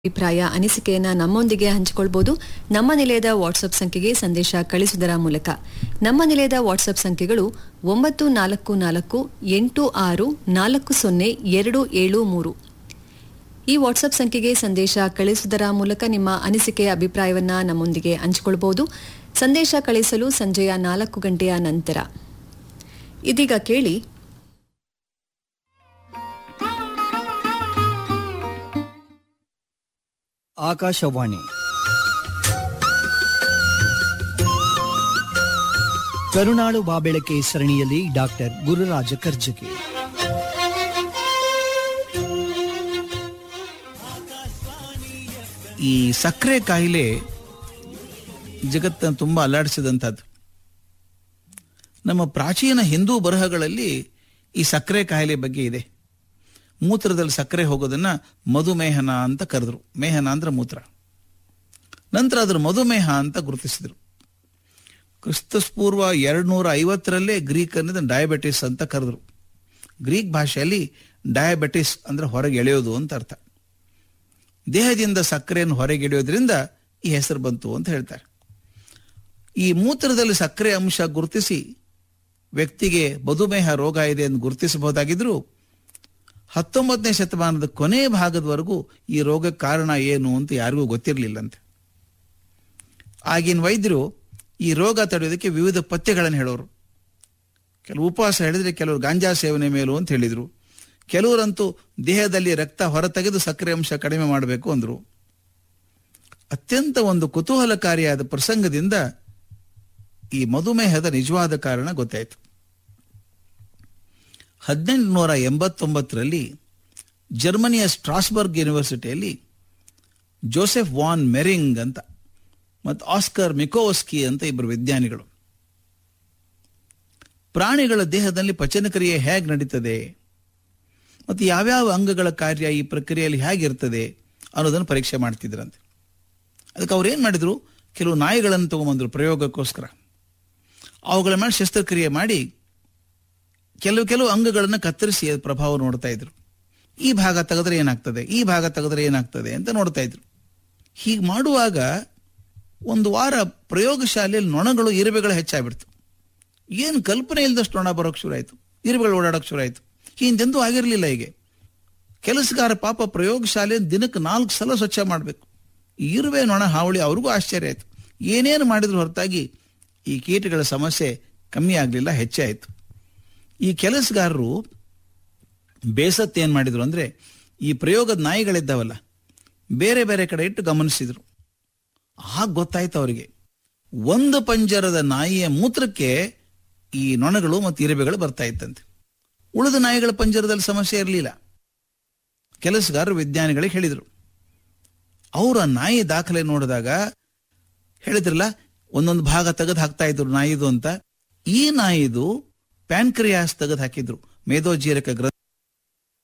ಅಭಿಪ್ರಾಯ ಅನಿಸಿಕೆಯನ್ನ ನಮ್ಮೊಂದಿಗೆ ಹಂಚಿಕೊಳ್ಬಹುದು ನಮ್ಮ ನಿಲಯದ ವಾಟ್ಸ್ಆಪ್ ಸಂಖ್ಯೆಗೆ ಸಂದೇಶ ಕಳಿಸುವುದರ ಮೂಲಕ ನಮ್ಮ ನಿಲಯದ ವಾಟ್ಸ್ಆಪ್ ಸಂಖ್ಯೆಗಳು ಒಂಬತ್ತು ನಾಲ್ಕು ನಾಲ್ಕು ಎಂಟು ಆರು ನಾಲ್ಕು ಸೊನ್ನೆ ಎರಡು ಏಳು ಮೂರು ಈ ವಾಟ್ಸ್ಆಪ್ ಸಂಖ್ಯೆಗೆ ಸಂದೇಶ ಕಳಿಸುವುದರ ಮೂಲಕ ನಿಮ್ಮ ಅನಿಸಿಕೆಯ ಅಭಿಪ್ರಾಯವನ್ನ ನಮ್ಮೊಂದಿಗೆ ಹಂಚಿಕೊಳ್ಬಹುದು ಸಂದೇಶ ಕಳಿಸಲು ಸಂಜೆಯ ನಾಲ್ಕು ಗಂಟೆಯ ನಂತರ ಇದೀಗ ಕೇಳಿ ಆಕಾಶವಾಣಿ ಕರುನಾಡು ಬಾಬೆಳಕೆ ಸರಣಿಯಲ್ಲಿ ಡಾಕ್ಟರ್ ಗುರುರಾಜ ಕರ್ಜಗಿ ಈ ಸಕ್ಕರೆ ಕಾಯಿಲೆ ಜಗತ್ತನ್ನು ತುಂಬ ಅಲ್ಲಾಡಿಸಿದಂಥದ್ದು ನಮ್ಮ ಪ್ರಾಚೀನ ಹಿಂದೂ ಬರಹಗಳಲ್ಲಿ ಈ ಸಕ್ಕರೆ ಕಾಯಿಲೆ ಬಗ್ಗೆ ಇದೆ ಮೂತ್ರದಲ್ಲಿ ಸಕ್ಕರೆ ಹೋಗೋದನ್ನ ಮಧುಮೇಹನ ಅಂತ ಕರೆದ್ರು ಮೇಹನ ಅಂದ್ರೆ ಮೂತ್ರ ನಂತರ ಅದರ ಮಧುಮೇಹ ಅಂತ ಗುರುತಿಸಿದ್ರು ಕ್ರಿಸ್ತಪೂರ್ವ ಎರಡ್ನೂರ ಐವತ್ತರಲ್ಲೇ ಗ್ರೀಕ್ ಅನ್ನೋದನ್ನ ಡಯಾಬಿಟಿಸ್ ಅಂತ ಕರೆದ್ರು ಗ್ರೀಕ್ ಭಾಷೆಯಲ್ಲಿ ಡಯಾಬಿಟಿಸ್ ಅಂದ್ರೆ ಹೊರಗೆ ಎಳೆಯೋದು ಅಂತ ಅರ್ಥ ದೇಹದಿಂದ ಸಕ್ಕರೆಯನ್ನು ಹೊರಗೆಳೆಯೋದ್ರಿಂದ ಈ ಹೆಸರು ಬಂತು ಅಂತ ಹೇಳ್ತಾರೆ ಈ ಮೂತ್ರದಲ್ಲಿ ಸಕ್ಕರೆ ಅಂಶ ಗುರುತಿಸಿ ವ್ಯಕ್ತಿಗೆ ಮಧುಮೇಹ ರೋಗ ಇದೆ ಎಂದು ಗುರುತಿಸಬಹುದಾಗಿದ್ರೂ ಹತ್ತೊಂಬತ್ತನೇ ಶತಮಾನದ ಕೊನೆ ಭಾಗದವರೆಗೂ ಈ ರೋಗಕ್ಕೆ ಕಾರಣ ಏನು ಅಂತ ಯಾರಿಗೂ ಗೊತ್ತಿರಲಿಲ್ಲಂತೆ ಆಗಿನ ವೈದ್ಯರು ಈ ರೋಗ ತಡೆಯೋದಕ್ಕೆ ವಿವಿಧ ಪಥ್ಯಗಳನ್ನು ಹೇಳೋರು ಕೆಲವು ಉಪವಾಸ ಹೇಳಿದ್ರೆ ಕೆಲವರು ಗಾಂಜಾ ಸೇವನೆ ಮೇಲು ಅಂತ ಹೇಳಿದ್ರು ಕೆಲವರಂತೂ ದೇಹದಲ್ಲಿ ರಕ್ತ ಹೊರತೆಗೆದು ಸಕ್ಕರೆ ಅಂಶ ಕಡಿಮೆ ಮಾಡಬೇಕು ಅಂದ್ರು ಅತ್ಯಂತ ಒಂದು ಕುತೂಹಲಕಾರಿಯಾದ ಪ್ರಸಂಗದಿಂದ ಈ ಮಧುಮೇಹದ ನಿಜವಾದ ಕಾರಣ ಗೊತ್ತಾಯಿತು ಹದಿನೆಂಟುನೂರ ಎಂಬತ್ತೊಂಬತ್ತರಲ್ಲಿ ಜರ್ಮನಿಯ ಸ್ಟ್ರಾಸ್ಬರ್ಗ್ ಯೂನಿವರ್ಸಿಟಿಯಲ್ಲಿ ಜೋಸೆಫ್ ವಾನ್ ಮೆರಿಂಗ್ ಅಂತ ಮತ್ತು ಆಸ್ಕರ್ ಮಿಕೋವಸ್ಕಿ ಅಂತ ಇಬ್ಬರು ವಿಜ್ಞಾನಿಗಳು ಪ್ರಾಣಿಗಳ ದೇಹದಲ್ಲಿ ಪಚನಕ್ರಿಯೆ ಹೇಗೆ ನಡೀತದೆ ಮತ್ತು ಯಾವ್ಯಾವ ಅಂಗಗಳ ಕಾರ್ಯ ಈ ಪ್ರಕ್ರಿಯೆಯಲ್ಲಿ ಹೇಗಿರ್ತದೆ ಅನ್ನೋದನ್ನು ಪರೀಕ್ಷೆ ಮಾಡ್ತಿದ್ರಂತೆ ಅದಕ್ಕೆ ಅವ್ರು ಏನು ಮಾಡಿದ್ರು ಕೆಲವು ನಾಯಿಗಳನ್ನು ತಗೊಂಬಂದ್ರು ಪ್ರಯೋಗಕ್ಕೋಸ್ಕರ ಅವುಗಳ ಮೇಲೆ ಶಸ್ತ್ರಕ್ರಿಯೆ ಮಾಡಿ ಕೆಲವು ಕೆಲವು ಅಂಗಗಳನ್ನು ಕತ್ತರಿಸಿ ಅದ್ರ ಪ್ರಭಾವ ನೋಡ್ತಾ ಇದ್ರು ಈ ಭಾಗ ತೆಗೆದ್ರೆ ಏನಾಗ್ತದೆ ಈ ಭಾಗ ತೆಗೆದ್ರೆ ಏನಾಗ್ತದೆ ಅಂತ ನೋಡ್ತಾ ಇದ್ರು ಹೀಗೆ ಮಾಡುವಾಗ ಒಂದು ವಾರ ಪ್ರಯೋಗಶಾಲೆಯಲ್ಲಿ ನೊಣಗಳು ಇರುವೆಗಳು ಹೆಚ್ಚಾಗ್ಬಿಡ್ತು ಏನು ಕಲ್ಪನೆ ಇಲ್ಲದಷ್ಟು ನೊಣ ಬರೋಕ್ಕೆ ಶುರು ಆಯಿತು ಇರುವೆಗಳು ಓಡಾಡೋಕೆ ಶುರು ಆಯಿತು ಹಿಂದೆಂದೂ ಆಗಿರಲಿಲ್ಲ ಹೀಗೆ ಕೆಲಸಗಾರ ಪಾಪ ಪ್ರಯೋಗಶಾಲೆ ದಿನಕ್ಕೆ ನಾಲ್ಕು ಸಲ ಸ್ವಚ್ಛ ಮಾಡಬೇಕು ಇರುವೆ ನೊಣ ಹಾವಳಿ ಅವ್ರಿಗೂ ಆಶ್ಚರ್ಯ ಆಯಿತು ಏನೇನು ಮಾಡಿದ್ರು ಹೊರತಾಗಿ ಈ ಕೀಟಗಳ ಸಮಸ್ಯೆ ಕಮ್ಮಿ ಆಗಲಿಲ್ಲ ಹೆಚ್ಚೇ ಆಯಿತು ಈ ಕೆಲಸಗಾರರು ಬೇಸತ್ತು ಏನು ಮಾಡಿದ್ರು ಅಂದರೆ ಈ ಪ್ರಯೋಗದ ನಾಯಿಗಳಿದ್ದಾವಲ್ಲ ಬೇರೆ ಬೇರೆ ಕಡೆ ಇಟ್ಟು ಗಮನಿಸಿದ್ರು ಆಗ ಗೊತ್ತಾಯ್ತು ಅವರಿಗೆ ಒಂದು ಪಂಜರದ ನಾಯಿಯ ಮೂತ್ರಕ್ಕೆ ಈ ನೊಣಗಳು ಮತ್ತು ಇರುವೆಗಳು ಬರ್ತಾ ಇತ್ತಂತೆ ಉಳಿದ ನಾಯಿಗಳ ಪಂಜರದಲ್ಲಿ ಸಮಸ್ಯೆ ಇರಲಿಲ್ಲ ಕೆಲಸಗಾರರು ವಿಜ್ಞಾನಿಗಳಿಗೆ ಹೇಳಿದರು ಅವರ ನಾಯಿ ದಾಖಲೆ ನೋಡಿದಾಗ ಹೇಳಿದ್ರಲ್ಲ ಒಂದೊಂದು ಭಾಗ ತೆಗೆದು ಹಾಕ್ತಾ ಇದ್ರು ನಾಯಿದು ಅಂತ ಈ ನಾಯಿದು ಪ್ಯಾನ್ಕ್ರಿಯಾಸ್ ತೆಗೆದು ಹಾಕಿದ್ರು ಮೇದೋಜೀರಕ ಗ್ರಂಥಿ